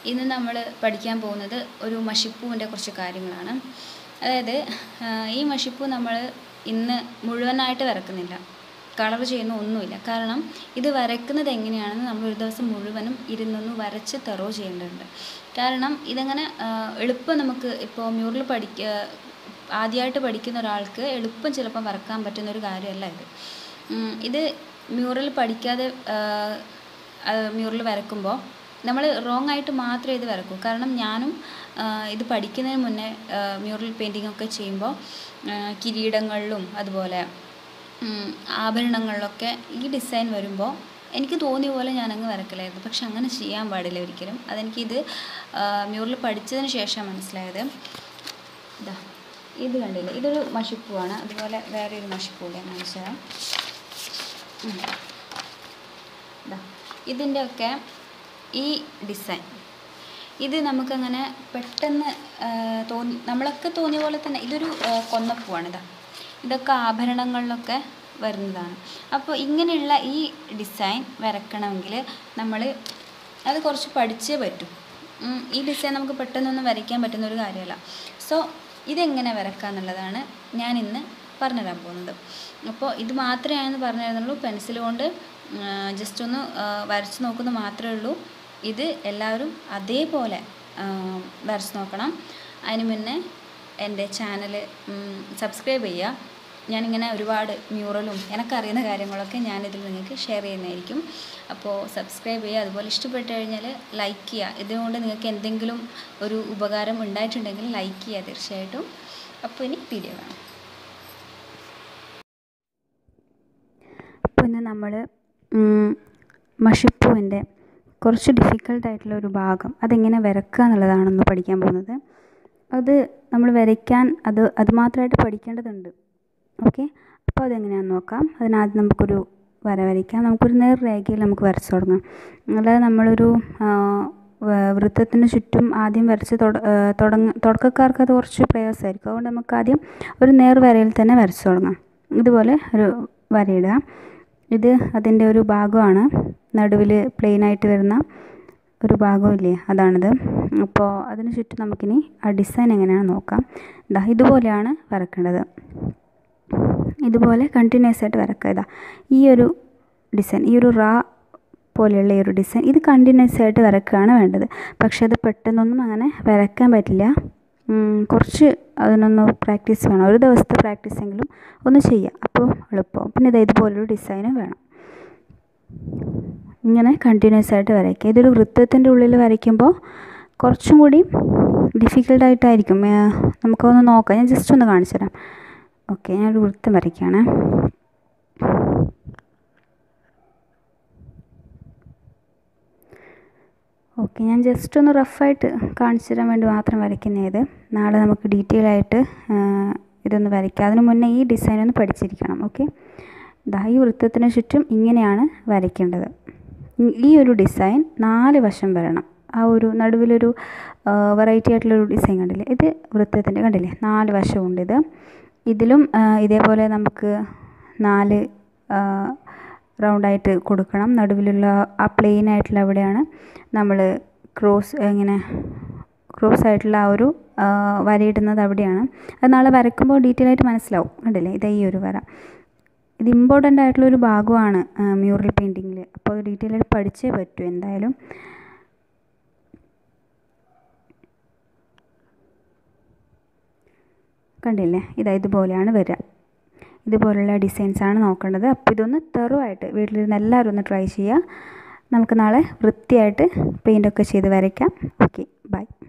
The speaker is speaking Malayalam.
ഇന്ന് നമ്മൾ പഠിക്കാൻ പോകുന്നത് ഒരു മഷിപ്പൂവിൻ്റെ കുറച്ച് കാര്യങ്ങളാണ് അതായത് ഈ മഷിപ്പൂ നമ്മൾ ഇന്ന് മുഴുവനായിട്ട് വരക്കുന്നില്ല കളർ ചെയ്യുന്ന ഒന്നുമില്ല കാരണം ഇത് വരയ്ക്കുന്നത് എങ്ങനെയാണെന്ന് നമ്മൾ ഒരു ദിവസം മുഴുവനും ഇരുന്നൊന്ന് വരച്ച് തെറോ ചെയ്യേണ്ടതുണ്ട് കാരണം ഇതങ്ങനെ എളുപ്പം നമുക്ക് ഇപ്പോൾ മ്യൂറൽ പഠിക്ക ആദ്യമായിട്ട് പഠിക്കുന്ന ഒരാൾക്ക് എളുപ്പം ചിലപ്പം വരക്കാൻ പറ്റുന്ന ഒരു കാര്യമല്ല ഇത് ഇത് മ്യൂറൽ പഠിക്കാതെ മ്യൂറൽ വരക്കുമ്പോൾ നമ്മൾ റോങ് ആയിട്ട് മാത്രമേ ഇത് വരക്കൂ കാരണം ഞാനും ഇത് പഠിക്കുന്നതിന് മുന്നേ മ്യൂറൽ പെയിൻറ്റിംഗ് ഒക്കെ ചെയ്യുമ്പോൾ കിരീടങ്ങളിലും അതുപോലെ ആഭരണങ്ങളിലൊക്കെ ഈ ഡിസൈൻ വരുമ്പോൾ എനിക്ക് തോന്നിയ പോലെ ഞാനങ്ങ് വരക്കലായിരുന്നു പക്ഷെ അങ്ങനെ ചെയ്യാൻ പാടില്ല ഒരിക്കലും അതെനിക്കിത് മ്യൂറൽ പഠിച്ചതിന് ശേഷം മനസ്സിലായത് ഇതാ ഇത് കണ്ടില്ലേ ഇതൊരു മഷിപ്പൂവാണ് അതുപോലെ വേറെ ഒരു മഷിപ്പൂ കൂടെ കാണിച്ചു തരാം ഇതാ ഇതിൻ്റെയൊക്കെ ഈ ഡിസൈൻ ഇത് നമുക്കങ്ങനെ പെട്ടെന്ന് തോന്നി നമ്മളൊക്കെ തോന്നിയ പോലെ തന്നെ ഇതൊരു കൊന്നപ്പൂവാണ് ഇതാ ഇതൊക്കെ ആഭരണങ്ങളിലൊക്കെ വരുന്നതാണ് അപ്പോൾ ഇങ്ങനെയുള്ള ഈ ഡിസൈൻ വരക്കണമെങ്കിൽ നമ്മൾ അത് കുറച്ച് പഠിച്ചേ പറ്റൂ ഈ ഡിസൈൻ നമുക്ക് പെട്ടെന്നൊന്നും വരയ്ക്കാൻ പറ്റുന്ന ഒരു കാര്യമല്ല സോ ഇതെങ്ങനെ വരക്കുക എന്നുള്ളതാണ് ഞാൻ ഇന്ന് പറഞ്ഞുതരാൻ പോകുന്നത് അപ്പോൾ ഇത് മാത്രമേ ഞാനിന്ന് പറഞ്ഞു തരുന്നുള്ളൂ പെൻസിൽ കൊണ്ട് ജസ്റ്റ് ഒന്ന് വരച്ച് നോക്കുന്നത് മാത്രമേ ഉള്ളൂ ഇത് എല്ലാവരും അതേപോലെ വരച്ച് നോക്കണം അതിന് മുന്നേ എൻ്റെ ചാനൽ സബ്സ്ക്രൈബ് ചെയ്യുക ഞാനിങ്ങനെ ഒരുപാട് മ്യൂറലും എനിക്കറിയുന്ന കാര്യങ്ങളൊക്കെ ഞാനിതിൽ നിങ്ങൾക്ക് ഷെയർ ചെയ്യുന്നതായിരിക്കും അപ്പോൾ സബ്സ്ക്രൈബ് ചെയ്യുക അതുപോലെ ഇഷ്ടപ്പെട്ട് കഴിഞ്ഞാൽ ലൈക്ക് ചെയ്യുക ഇതുകൊണ്ട് നിങ്ങൾക്ക് എന്തെങ്കിലും ഒരു ഉപകാരം ഉണ്ടായിട്ടുണ്ടെങ്കിൽ ലൈക്ക് ചെയ്യുക തീർച്ചയായിട്ടും അപ്പോൾ ഇനി വീഡിയോ കാണാം അപ്പോൾ ഇന്ന് നമ്മൾ മഷിപ്പൂവിൻ്റെ കുറച്ച് ഡിഫിക്കൽട്ടായിട്ടുള്ള ഒരു ഭാഗം അതെങ്ങനെ വരക്കുക എന്നുള്ളതാണെന്ന് പഠിക്കാൻ പോകുന്നത് അത് നമ്മൾ വരയ്ക്കാൻ അത് അതുമാത്രമായിട്ട് പഠിക്കേണ്ടതുണ്ട് ഓക്കെ അപ്പോൾ അതെങ്ങനെയാണെന്ന് നോക്കാം അതിനാദ്യം നമുക്കൊരു വര വരയ്ക്കാം നമുക്കൊരു നേർരേഖയിൽ നമുക്ക് വരച്ച് തുടങ്ങാം അല്ലാതെ നമ്മളൊരു വൃത്തത്തിന് ചുറ്റും ആദ്യം വരച്ച് തുടങ്ങ തുടക്കക്കാർക്ക് അത് കുറച്ച് പ്രയാസമായിരിക്കും അതുകൊണ്ട് നമുക്ക് ആദ്യം ഒരു നേർവരയിൽ തന്നെ വരച്ച് തുടങ്ങാം ഇതുപോലെ ഒരു വരയിടുക ഇത് അതിൻ്റെ ഒരു ഭാഗമാണ് നടുവിൽ പ്ലെയിനായിട്ട് വരുന്ന ഒരു ഭാഗമില്ലേ അതാണിത് അപ്പോൾ അതിന് ചുറ്റും നമുക്കിനി ആ ഡിസൈൻ എങ്ങനെയാണെന്ന് നോക്കാം ഇതാ ഇതുപോലെയാണ് വരക്കേണ്ടത് ഇതുപോലെ കണ്ടിന്യൂസ് ആയിട്ട് വരക്കുക ഇതാ ഈ ഒരു ഡിസൈൻ ഈ ഒരു റാ പോലെയുള്ള ഈ ഒരു ഡിസൈൻ ഇത് കണ്ടിന്യൂസ് ആയിട്ട് വരക്കുകയാണ് വേണ്ടത് പക്ഷേ അത് പെട്ടെന്നൊന്നും അങ്ങനെ വരയ്ക്കാൻ പറ്റില്ല കുറച്ച് അതിനൊന്ന് പ്രാക്ടീസ് വേണം ഒരു ദിവസത്തെ പ്രാക്ടീസ് എങ്കിലും ഒന്ന് ചെയ്യാം അപ്പോൾ എളുപ്പമാവും പിന്നെ ഇത് ഇതുപോലൊരു ഡിസൈനും വേണം ഇങ്ങനെ കണ്ടിന്യൂസ് ആയിട്ട് വരയ്ക്കുക ഇതൊരു വൃത്തത്തിൻ്റെ ഉള്ളിൽ വരയ്ക്കുമ്പോൾ കുറച്ചും കൂടി ഡിഫിക്കൽട്ടായിട്ടായിരിക്കും നമുക്കൊന്ന് നോക്കാം ഞാൻ ജസ്റ്റ് ഒന്ന് കാണിച്ചു തരാം ഓക്കെ ഞാനൊരു വൃത്തം വരയ്ക്കുകയാണ് ഓക്കെ ഞാൻ ജസ്റ്റ് ഒന്ന് റഫായിട്ട് കാണിച്ചു തരാൻ വേണ്ടി മാത്രം വരയ്ക്കുന്ന ഇത് നാളെ നമുക്ക് ഡീറ്റെയിൽ ആയിട്ട് ഇതൊന്ന് വരയ്ക്കാം അതിന് മുന്നേ ഈ ഡിസൈൻ ഒന്ന് പഠിച്ചിരിക്കണം ഓക്കെ ഇതാ ഈ വൃത്തത്തിന് ചുറ്റും ഇങ്ങനെയാണ് വരയ്ക്കേണ്ടത് ഈ ഒരു ഡിസൈൻ നാല് വശം വരണം ആ ഒരു നടുവിലൊരു വെറൈറ്റി ആയിട്ടുള്ളൊരു ഡിസൈൻ കണ്ടില്ലേ ഇത് വൃത്തത്തിൻ്റെ കണ്ടില്ലേ നാല് വശമുണ്ട് ഇത് ഇതിലും ഇതേപോലെ നമുക്ക് നാല് റൗണ്ടായിട്ട് കൊടുക്കണം നടുവിലുള്ള ആ പ്ലെയിൻ ആയിട്ടുള്ള അവിടെയാണ് നമ്മൾ ക്രോസ് ഇങ്ങനെ ക്രോസ് ആയിട്ടുള്ള ആ ഒരു വരയിടുന്നത് അവിടെയാണ് അത് നാളെ വരയ്ക്കുമ്പോൾ ഡീറ്റെയിൽ ആയിട്ട് മനസ്സിലാവും കണ്ടില്ലേ ഇതേ ഈ ഒരു വര ഇത് ഇമ്പോർട്ടൻ്റ് ആയിട്ടുള്ള ഒരു ഭാഗമാണ് മ്യൂറൽ പെയിൻറ്റിങ്ങിൽ അപ്പോൾ അത് ഡീറ്റെയിൽ ആയിട്ട് പഠിച്ചേ പറ്റൂ എന്തായാലും കണ്ടില്ലേ ഇതാ ഇതുപോലെയാണ് വരിക ഇതുപോലുള്ള ഡിസൈൻസാണ് നോക്കേണ്ടത് അപ്പോൾ ഇതൊന്ന് തെറുവായിട്ട് വീട്ടിലിരുന്ന് എല്ലാവരും ഒന്ന് ട്രൈ ചെയ്യുക നമുക്ക് നാളെ വൃത്തിയായിട്ട് പെയിൻ്റൊക്കെ ചെയ്ത് വരയ്ക്കാം ഓക്കെ ബൈ